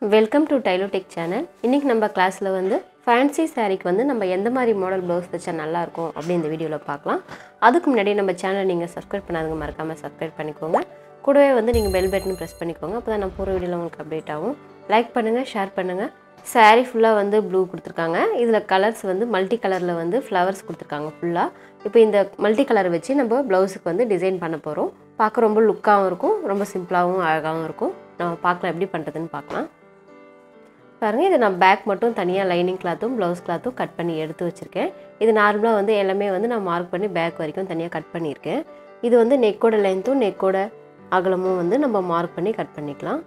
welcome to டைலோடெக் channel இன்றைக்கி நம்ம கிளாஸில் வந்து ஃபேன்சி சாரீக்கு வந்து நம்ம எந்த மாதிரி மாடல் ப்ளவுஸ் தைச்சா நல்லாயிருக்கும் அப்படி இந்த வீடியோவில் பார்க்கலாம் அதுக்கு முன்னாடி நம்ம சேனலை நீங்கள் சப்ஸ்கிரைப் பண்ணாதவங்க மறக்காமல் சப்ஸ்கிரைப் பண்ணிக்கோங்க கூடவே வந்து நீங்கள் பெல் பட்டன் ப்ரெஸ் பண்ணிக்கோங்க அப்போ தான் நான் போகிற வீடியோவில் உங்களுக்கு அப்டேட் ஆகும் லைக் பண்ணுங்கள் ஷேர் பண்ணுங்கள் saree ஃபுல்லாக வந்து ப்ளூ கொடுத்துருக்காங்க இதில் கலர்ஸ் வந்து மல்டி கலரில் வந்து ஃப்ளவர்ஸ் கொடுத்துருக்காங்க ஃபுல்லாக இப்போ இந்த மல்டி கலர் வச்சு நம்ம ப்ளவுஸுக்கு வந்து டிசைன் பண்ண போகிறோம் பார்க்க ரொம்ப லுக்காகவும் இருக்கும் ரொம்ப சிம்பிளாகவும் அழகாகவும் இருக்கும் நம்ம பார்க்கலாம் எப்படி பண்ணுறதுன்னு பார்க்கலாம் பாருங்கள் இது நான் பேக் மட்டும் தனியாக லைனிங் கிளாத்தும் ப்ளவுஸ் கிளாத்தும் கட் பண்ணி எடுத்து வச்சுருக்கேன் இது நார்மலாக வந்து எல்லாமே வந்து நான் மார்க் பண்ணி பேக் வரைக்கும் தனியாக கட் பண்ணியிருக்கேன் இது வந்து நெக்கோட லென்த்தும் நெக்கோட அகலமும் வந்து நம்ம மார்க் பண்ணி கட் பண்ணிக்கலாம்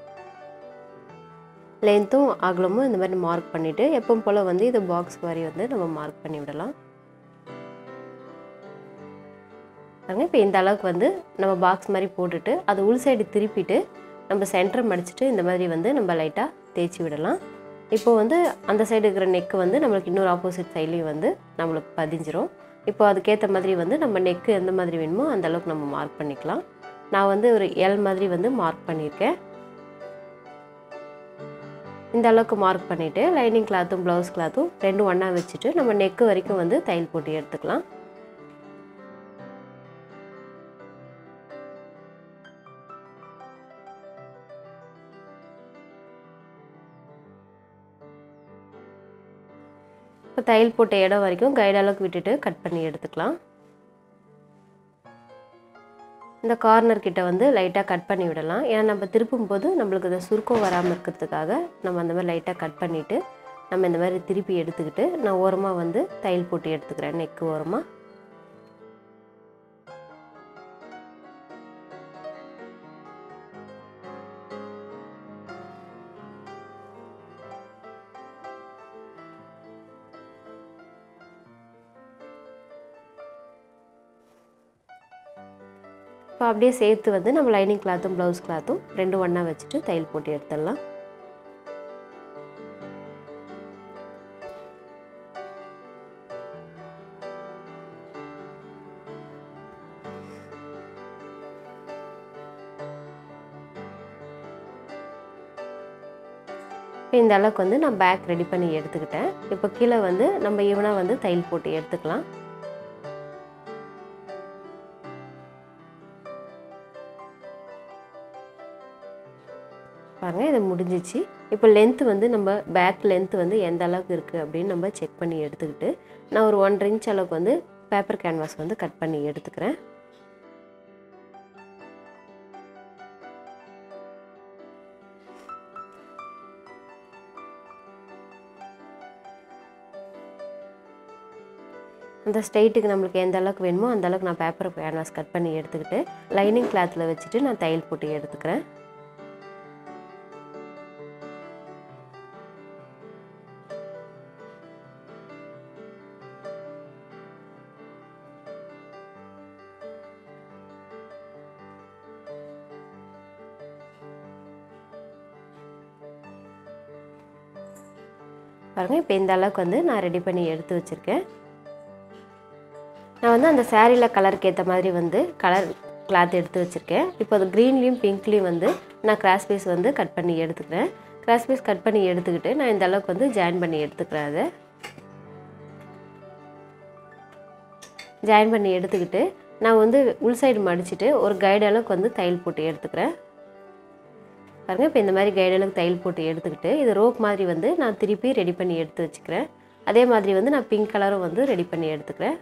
லென்த்தும் அகலமும் இந்த மாதிரி மார்க் பண்ணிவிட்டு எப்பவும் போல் வந்து இது பாக்ஸ் மாதிரி வந்து நம்ம மார்க் பண்ணி விடலாம் பாருங்க இப்போ இந்த அளவுக்கு வந்து நம்ம பாக்ஸ் மாதிரி போட்டுட்டு அது உள் சைடு திருப்பிட்டு நம்ம சென்டர் மடிச்சுட்டு இந்த மாதிரி வந்து நம்ம லைட்டாக தேய்ச்சி விடலாம் இப்போ வந்து அந்த சைடு இருக்கிற நெக்கு வந்து நம்மளுக்கு இன்னொரு ஆப்போசிட் சைட்லேயும் வந்து நம்மளுக்கு பதிஞ்சிரும் இப்போ அதுக்கேற்ற மாதிரி வந்து நம்ம நெக்கு எந்த மாதிரி வேணுமோ அந்த அளவுக்கு நம்ம மார்க் பண்ணிக்கலாம் நான் வந்து ஒரு எல் மாதிரி வந்து மார்க் பண்ணியிருக்கேன் இந்த அளவுக்கு மார்க் பண்ணிவிட்டு லைனிங் கிளாத்தும் ப்ளவுஸ் கிளாத்தும் ரெண்டும் ஒன்றா வச்சுட்டு நம்ம நெக்கு வரைக்கும் வந்து தையல் போட்டு எடுத்துக்கலாம் இப்போ தையல் போட்ட இடம் வரைக்கும் கைடு அளவுக்கு விட்டுட்டு கட் பண்ணி எடுத்துக்கலாம் இந்த கார்னர் கிட்ட வந்து லைட்டாக கட் பண்ணி விடலாம் ஏன்னா நம்ம திருப்பும் போது நம்மளுக்கு இந்த சுருக்கம் வராமல் இருக்கிறதுக்காக நம்ம அந்த மாதிரி லைட்டாக கட் பண்ணிவிட்டு நம்ம இந்த மாதிரி திருப்பி எடுத்துக்கிட்டு நான் ஓரமாக வந்து தையல் போட்டு எடுத்துக்கிறேன் நெக்கு ஓரமாக இப்போ அப்படியே சேர்த்து வந்து நம்ம லைனிங் கிளாத்தும் ப்ளவுஸ் கிளாத்தும் ரெண்டும் ஒன்றா வச்சுட்டு தையல் போட்டு எடுத்துடலாம் இப்போ இந்த அளவுக்கு வந்து நான் பேக் ரெடி பண்ணி எடுத்துக்கிட்டேன் இப்போ கீழே வந்து நம்ம ஈவனாக வந்து தையல் போட்டு எடுத்துக்கலாம் பாருங்கள் இது முடிஞ்சிச்சு இப்போ லென்த்து வந்து நம்ம பேக் லென்த்து வந்து எந்த அளவுக்கு இருக்குது அப்படின்னு நம்ம செக் பண்ணி எடுத்துக்கிட்டு நான் ஒரு ஒன்றரை இன்ச் அளவுக்கு வந்து பேப்பர் கேன்வாஸ் வந்து கட் பண்ணி எடுத்துக்கிறேன் அந்த ஸ்ட்ரைட்டுக்கு நம்மளுக்கு எந்த அளவுக்கு வேணுமோ அந்த அளவுக்கு நான் பேப்பர் கேன்வாஸ் கட் பண்ணி எடுத்துக்கிட்டு லைனிங் கிளாத்தில் வச்சுட்டு நான் தையல் போட்டு எடுத்துக்கிறேன் பாருங்கள் இப்போ இந்த அளவுக்கு வந்து நான் ரெடி பண்ணி எடுத்து வச்சுருக்கேன் நான் வந்து அந்த சேரீயில் கலருக்கு ஏற்ற மாதிரி வந்து கலர் கிளாத் எடுத்து வச்சுருக்கேன் இப்போ அது க்ரீன்லேயும் பிங்க்லேயும் வந்து நான் கிராஸ் பீஸ் வந்து கட் பண்ணி எடுத்துக்கிறேன் கிராஸ் பீஸ் கட் பண்ணி எடுத்துக்கிட்டு நான் இந்த அளவுக்கு வந்து ஜாயின் பண்ணி எடுத்துக்கிறேன் அதை ஜாயின் பண்ணி எடுத்துக்கிட்டு நான் வந்து உள் சைடு மடிச்சுட்டு ஒரு கைடு அளவுக்கு வந்து தையல் போட்டு எடுத்துக்கிறேன் பாருங்கள் இப்போ இந்த மாதிரி கைடு அளவுக்கு தையல் போட்டு எடுத்துக்கிட்டு இது ரோப் மாதிரி வந்து நான் திருப்பி ரெடி பண்ணி எடுத்து வச்சுக்கிறேன் அதே மாதிரி வந்து நான் பிங்க் கலரும் வந்து ரெடி பண்ணி எடுத்துக்கிறேன்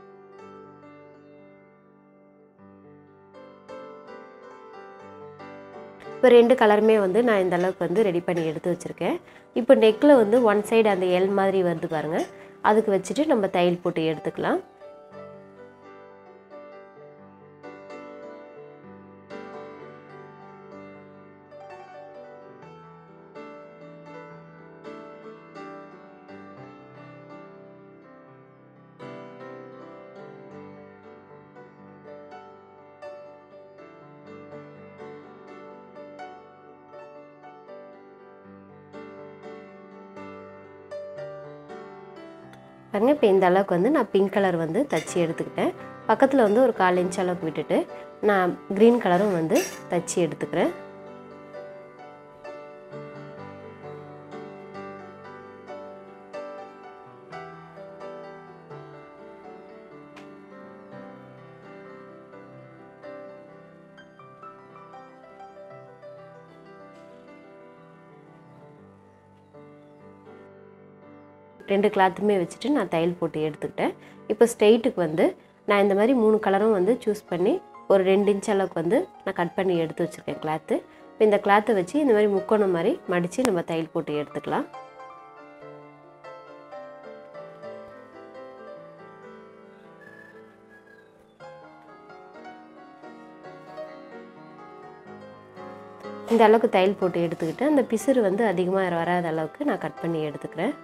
இப்போ ரெண்டு கலருமே வந்து நான் இந்த அளவுக்கு வந்து ரெடி பண்ணி எடுத்து வச்சுருக்கேன் இப்போ நெக்கில் வந்து ஒன் சைடு அந்த எல் மாதிரி வருது பாருங்கள் அதுக்கு வச்சுட்டு நம்ம தையல் போட்டு எடுத்துக்கலாம் பாருங்க இப்போ இந்த அளவுக்கு வந்து நான் பிங்க் கலர் வந்து தச்சு எடுத்துக்கிட்டேன் பக்கத்தில் வந்து ஒரு கால் இன்ச் அளவுக்கு விட்டுட்டு நான் க்ரீன் கலரும் வந்து தச்சு எடுத்துக்கிறேன் ரெண்டு கிளாத்துமே வச்சுட்டு நான் தையல் போட்டு எடுத்துக்கிட்டேன் இப்போ ஸ்ட்ரெயிட்டுக்கு வந்து நான் இந்த மாதிரி மூணு கலரும் வந்து சூஸ் பண்ணி ஒரு ரெண்டு இன்ச் அளவுக்கு வந்து நான் கட் பண்ணி எடுத்து வச்சுருக்கேன் கிளாத்து இப்போ இந்த கிளாத்தை வச்சு இந்த மாதிரி முக்கோணம் மாதிரி மடித்து நம்ம தையல் போட்டு எடுத்துக்கலாம் இந்த அளவுக்கு தையல் போட்டு எடுத்துக்கிட்டு அந்த பிசுறு வந்து அதிகமாக வராத அளவுக்கு நான் கட் பண்ணி எடுத்துக்கிறேன்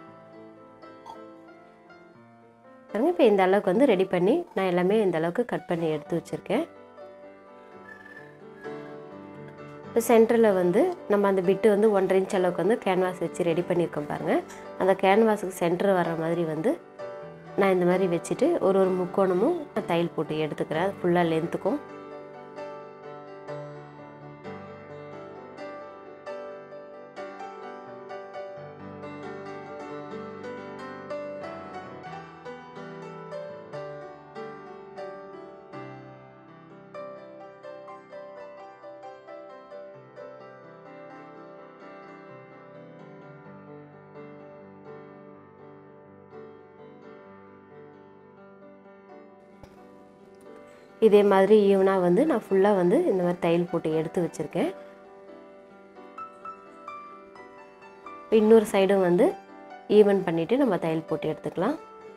பாருங்க இப்போ இந்த அளவுக்கு வந்து ரெடி பண்ணி நான் எல்லாமே இந்த அளவுக்கு கட் பண்ணி எடுத்து வச்சுருக்கேன் இப்போ சென்டரில் வந்து நம்ம அந்த பிட்டு வந்து ஒன்றரை இன்ச் அளவுக்கு வந்து கேன்வாஸ் வச்சு ரெடி பண்ணியிருக்கோம் பாருங்கள் அந்த கேன்வாஸுக்கு சென்டர் வர மாதிரி வந்து நான் இந்த மாதிரி வச்சுட்டு ஒரு ஒரு முக்கோணமும் நான் தையல் போட்டு எடுத்துக்கிறேன் ஃபுல்லாக லென்த்துக்கும் இதே மாதிரி ஈவனாக வந்து நான் ஃபுல்லாக வந்து இந்த மாதிரி தையல் போட்டு எடுத்து வச்சுருக்கேன் இன்னொரு சைடும் வந்து ஈவன் பண்ணிவிட்டு நம்ம தையல் போட்டு எடுத்துக்கலாம்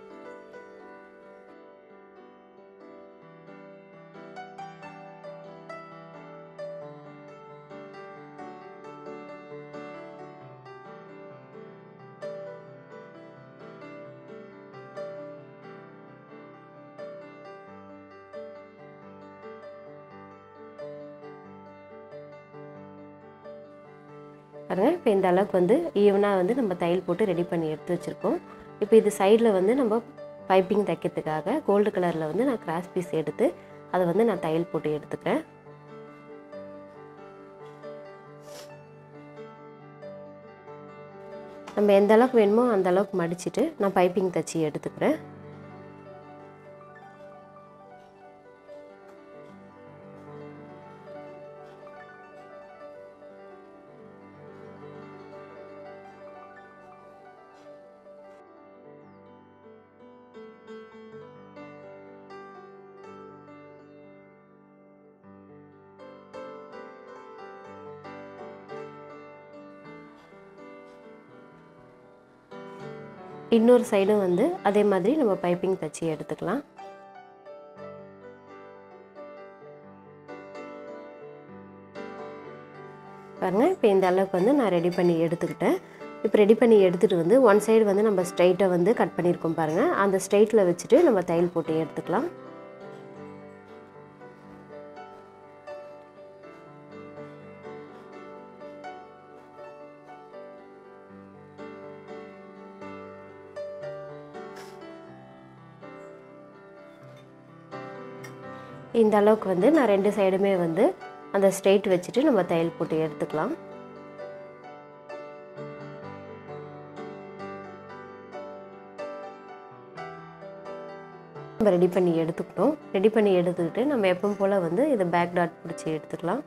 பாருங்கள் இப்போ இந்த அளவுக்கு வந்து ஈவனாக வந்து நம்ம தையல் போட்டு ரெடி பண்ணி எடுத்து வச்சுருக்கோம் இப்போ இது சைடில் வந்து நம்ம பைப்பிங் தைக்கிறதுக்காக கோல்டு கலரில் வந்து நான் கிராஸ் பீஸ் எடுத்து அதை வந்து நான் தையல் போட்டு எடுத்துக்கிறேன் நம்ம எந்த அளவுக்கு வேணுமோ அந்த அளவுக்கு மடிச்சுட்டு நான் பைப்பிங் தைச்சி எடுத்துக்கிறேன் இன்னொரு சைடும் வந்து அதே மாதிரி நம்ம பைப்பிங் தைச்சி எடுத்துக்கலாம் பாருங்கள் இப்போ இந்த அளவுக்கு வந்து நான் ரெடி பண்ணி எடுத்துக்கிட்டேன் இப்போ ரெடி பண்ணி எடுத்துகிட்டு வந்து ஒன் சைடு வந்து நம்ம ஸ்ட்ரைட்டை வந்து கட் பண்ணியிருக்கோம் பாருங்கள் அந்த ஸ்ட்ரைட்டில் வச்சுட்டு நம்ம தையல் போட்டு எடுத்துக்கலாம் இந்த அளவுக்கு வந்து நான் ரெண்டு சைடுமே வந்து அந்த ஸ்ட்ரெயிட் வச்சுட்டு நம்ம தையல் போட்டு எடுத்துக்கலாம் நம்ம ரெடி பண்ணி எடுத்துக்கிட்டோம் ரெடி பண்ணி எடுத்துக்கிட்டு நம்ம எப்பவும் போல் வந்து இதை பேக் டாட் பிடிச்சி எடுத்துக்கலாம்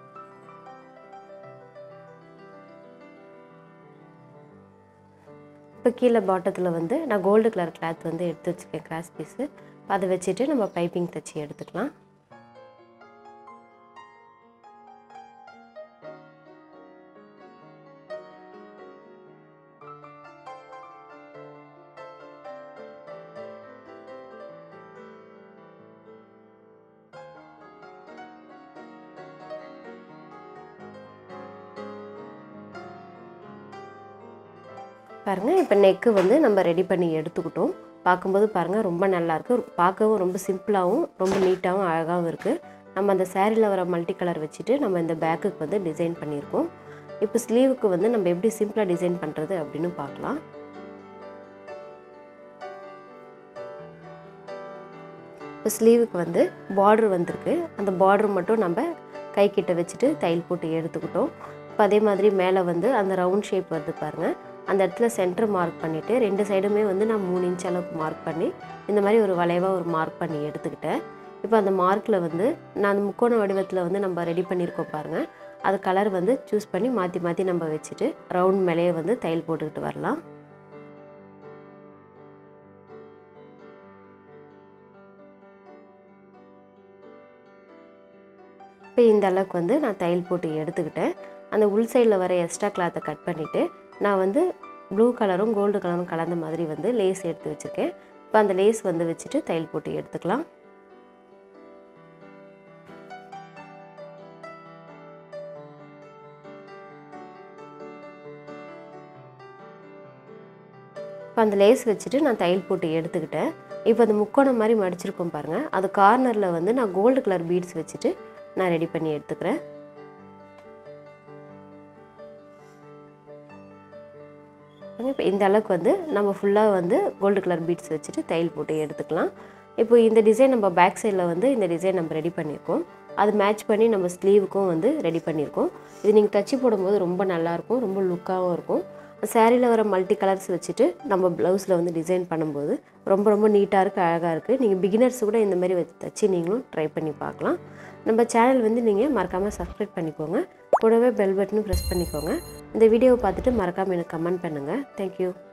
இப்போ கீழே பாட்டத்தில் வந்து நான் கோல்டு கலர் கிளாத் வந்து எடுத்து வச்சுருக்கேன் கிராஸ் பீஸு அதை வச்சுட்டு நம்ம பைப்பிங் தைச்சி எடுத்துக்கலாம் பாருங்கள் இப்போ நெக்கு வந்து நம்ம ரெடி பண்ணி எடுத்துக்கிட்டோம் பார்க்கும்போது பாருங்கள் ரொம்ப நல்லாயிருக்கு பார்க்கவும் ரொம்ப சிம்பிளாகவும் ரொம்ப நீட்டாகவும் அழகாகவும் இருக்குது நம்ம அந்த சேரீயில் வர மல்டி கலர் வச்சுட்டு நம்ம இந்த பேக்குக்கு வந்து டிசைன் பண்ணியிருக்கோம் இப்போ ஸ்லீவுக்கு வந்து நம்ம எப்படி சிம்பிளாக டிசைன் பண்ணுறது அப்படின்னு பார்க்கலாம் இப்போ ஸ்லீவுக்கு வந்து பார்டர் வந்திருக்கு அந்த பார்டர் மட்டும் நம்ம கை கிட்ட வச்சுட்டு தையல் போட்டு எடுத்துக்கிட்டோம் இப்போ அதே மாதிரி மேலே வந்து அந்த ரவுண்ட் ஷேப் வருது பாருங்கள் அந்த இடத்துல சென்டர் மார்க் பண்ணிவிட்டு ரெண்டு சைடுமே வந்து நான் மூணு இன்ச் அளவுக்கு மார்க் பண்ணி இந்த மாதிரி ஒரு வளைவாக ஒரு மார்க் பண்ணி எடுத்துக்கிட்டேன் இப்போ அந்த மார்க்கில் வந்து நான் அந்த முக்கோண வடிவத்தில் வந்து நம்ம ரெடி பண்ணியிருக்கோம் பாருங்கள் அது கலர் வந்து சூஸ் பண்ணி மாற்றி மாற்றி நம்ம வச்சுட்டு ரவுண்ட் மேலேயே வந்து தையல் போட்டுக்கிட்டு வரலாம் இப்போ இந்த அளவுக்கு வந்து நான் தையல் போட்டு எடுத்துக்கிட்டேன் அந்த உள் சைடில் வர எக்ஸ்ட்ரா கிளாத்தை கட் பண்ணிவிட்டு நான் வந்து ப்ளூ கலரும் கோல்டு கலரும் கலந்த மாதிரி வந்து லேஸ் எடுத்து வச்சுருக்கேன் இப்போ அந்த லேஸ் வந்து வச்சுட்டு தையல் போட்டு எடுத்துக்கலாம் இப்போ அந்த லேஸ் வச்சுட்டு நான் தையல் போட்டு எடுத்துக்கிட்டேன் இப்போ அந்த முக்கோணம் மாதிரி மடிச்சிருக்கோம் பாருங்கள் அது கார்னரில் வந்து நான் கோல்டு கலர் பீட்ஸ் வச்சுட்டு நான் ரெடி பண்ணி எடுத்துக்கிறேன் இப்போ இந்த அளவுக்கு வந்து நம்ம ஃபுல்லாக வந்து கோல்டு கலர் பீட்ஸ் வச்சுட்டு தையல் போட்டு எடுத்துக்கலாம் இப்போ இந்த டிசைன் நம்ம பேக் சைடில் வந்து இந்த டிசைன் நம்ம ரெடி பண்ணியிருக்கோம் அது மேட்ச் பண்ணி நம்ம ஸ்லீவுக்கும் வந்து ரெடி பண்ணியிருக்கோம் இது நீங்கள் தச்சு போடும்போது ரொம்ப நல்லாயிருக்கும் ரொம்ப லுக்காகவும் இருக்கும் சேரீயில் வர மல்டி கலர்ஸ் வச்சுட்டு நம்ம ப்ளவுஸில் வந்து டிசைன் பண்ணும்போது ரொம்ப ரொம்ப நீட்டாக இருக்குது அழகாக இருக்குது நீங்கள் பிகினர்ஸ் கூட இந்த மாதிரி வச்சு தச்சு நீங்களும் ட்ரை பண்ணி பார்க்கலாம் நம்ம சேனல் வந்து நீங்கள் மறக்காமல் சப்ஸ்கிரைப் பண்ணிக்கோங்க கூடவே பெல் பட்டனும் ப்ரெஸ் பண்ணிக்கோங்க இந்த வீடியோவை பார்த்துட்டு மறக்காமல் எனக்கு கமெண்ட் பண்ணுங்கள் தேங்க்யூ